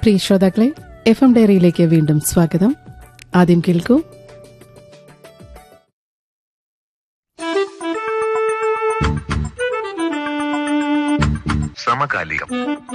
പ്രിയ ശ്രോതാക്കളെ F M ഡയറിയിലേക്ക് വീണ്ടും സ്വാഗതം ആദ്യം കേൾക്കൂ സമകാലികം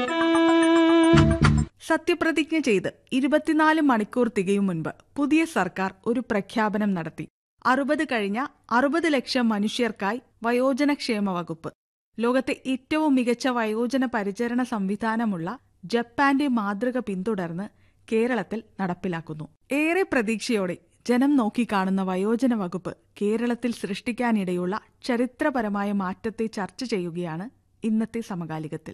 സത്യപ്രതിജ്ഞ ചെയ്ത് ഇരുപത്തിനാല് മണിക്കൂർ തികയും മുൻപ് പുതിയ സർക്കാർ ഒരു പ്രഖ്യാപനം നടത്തി അറുപത് കഴിഞ്ഞ അറുപത് ലക്ഷം മനുഷ്യർക്കായി വയോജനക്ഷേമ വകുപ്പ് ലോകത്തെ ഏറ്റവും മികച്ച വയോജന പരിചരണ സംവിധാനമുള്ള ജപ്പാന്റെ മാതൃക പിന്തുടർന്ന് കേരളത്തിൽ നടപ്പിലാക്കുന്നു ഏറെ പ്രതീക്ഷയോടെ ജനം നോക്കിക്കാണുന്ന വയോജന വകുപ്പ് കേരളത്തിൽ സൃഷ്ടിക്കാനിടയുള്ള ചരിത്രപരമായ മാറ്റത്തെ ചർച്ച ചെയ്യുകയാണ് ഇന്നത്തെ സമകാലികത്തിൽ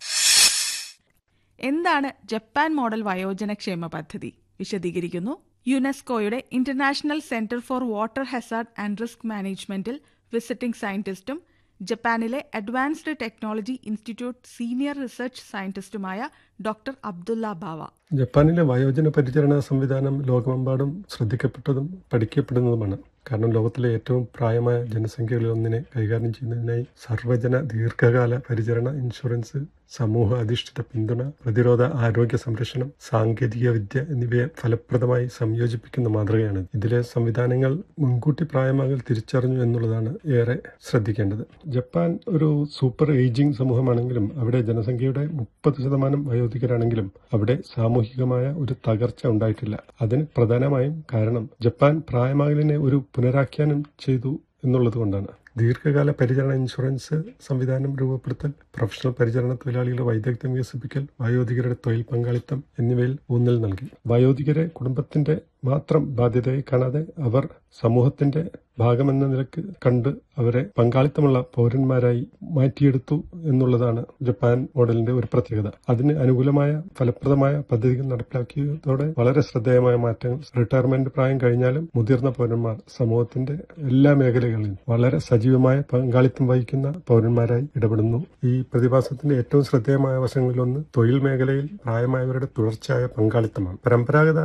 എന്താണ് ജപ്പാൻ മോഡൽ വയോജനക്ഷേമ പദ്ധതി വിശദീകരിക്കുന്നു യുനെസ്കോയുടെ international centre for water hazard and risk മാനേജ്മെന്റിൽ വിസിറ്റിംഗ് സയന്റിസ്റ്റും ജപ്പാനിലെ advanced technology institute senior research സയന്റിസ്റ്റുമായ ഡോക്ടർ അബ്ദുള്ള ബാവ ജപ്പാനിലെ വയോജന പരിചരണ സംവിധാനം ലോകമെമ്പാടും ശ്രദ്ധിക്കപ്പെട്ടതും പഠിക്കപ്പെടുന്നതുമാണ് കാരണം ലോകത്തിലെ ഏറ്റവും പ്രായമായ ജനസംഖ്യകളിൽ ഒന്നിനെ കൈകാര്യം ചെയ്യുന്നതിനായി സർവ്വജന ദീർഘകാല പരിചരണ ഇൻഷുറൻസ് സമൂഹ അധിഷ്ഠിത പിന്തുണ പ്രതിരോധ ആരോഗ്യ സംരക്ഷണം സാങ്കേതിക വിദ്യ എന്നിവയെ ഫലപ്രദമായി സംയോജിപ്പിക്കുന്ന മാതൃകയാണ് ഇതിലെ സംവിധാനങ്ങൾ മുൻകൂട്ടി പ്രായമാകൽ തിരിച്ചറിഞ്ഞു എന്നുള്ളതാണ് ഏറെ ശ്രദ്ധിക്കേണ്ടത് ജപ്പാൻ ഒരു സൂപ്പർ ഏജിംഗ് സമൂഹമാണെങ്കിലും അവിടെ ജനസംഖ്യയുടെ മുപ്പത് ശതമാനം വയോധികരാണെങ്കിലും അവിടെ സാമൂഹികമായ ഒരു തകർച്ച ഉണ്ടായിട്ടില്ല അതിന് പ്രധാനമായും കാരണം ജപ്പാൻ പ്രായമാകലിനെ ഒരു പുനരാഖ്യാനം ചെയ്തു എന്നുള്ളത് കൊണ്ടാണ് ദീർഘകാല പരിചരണ ഇൻഷുറൻസ് സംവിധാനം രൂപപ്പെടുത്തൽ പ്രൊഫഷണൽ പരിചരണ തൊഴിലാളികളുടെ വൈദഗ്ധ്യം വികസിപ്പിക്കൽ വയോധികരുടെ തൊഴിൽ പങ്കാളിത്തം എന്നിവയിൽ ഊന്നൽ നൽകി വയോധികരെ കുടുംബത്തിന്റെ മാത്രം ബാധ്യതയായി കാണാതെ അവർ സമൂഹത്തിന്റെ ഭാഗമെന്ന നിലക്ക് കണ്ട് അവരെ പങ്കാളിത്തമുള്ള പൗരന്മാരായി മാറ്റിയെടുത്തു എന്നുള്ളതാണ് ജപ്പാൻ മോഡലിന്റെ ഒരു പ്രത്യേകത അതിന് അനുകൂലമായ ഫലപ്രദമായ പദ്ധതികൾ നടപ്പിലാക്കിയതോടെ വളരെ ശ്രദ്ധേയമായ മാറ്റങ്ങൾ റിട്ടയർമെന്റ് പ്രായം കഴിഞ്ഞാലും മുതിർന്ന പൗരന്മാർ സമൂഹത്തിന്റെ എല്ലാ മേഖലകളിലും വളരെ സജീവമായ പങ്കാളിത്തം വഹിക്കുന്ന പൗരന്മാരായി ഇടപെടുന്നു ഈ പ്രതിഭാസത്തിന്റെ ഏറ്റവും ശ്രദ്ധേയമായ വശങ്ങളിലൊന്ന് തൊഴിൽ മേഖലയിൽ പ്രായമായവരുടെ തുടർച്ചയായ പങ്കാളിത്തമാണ് പരമ്പരാഗത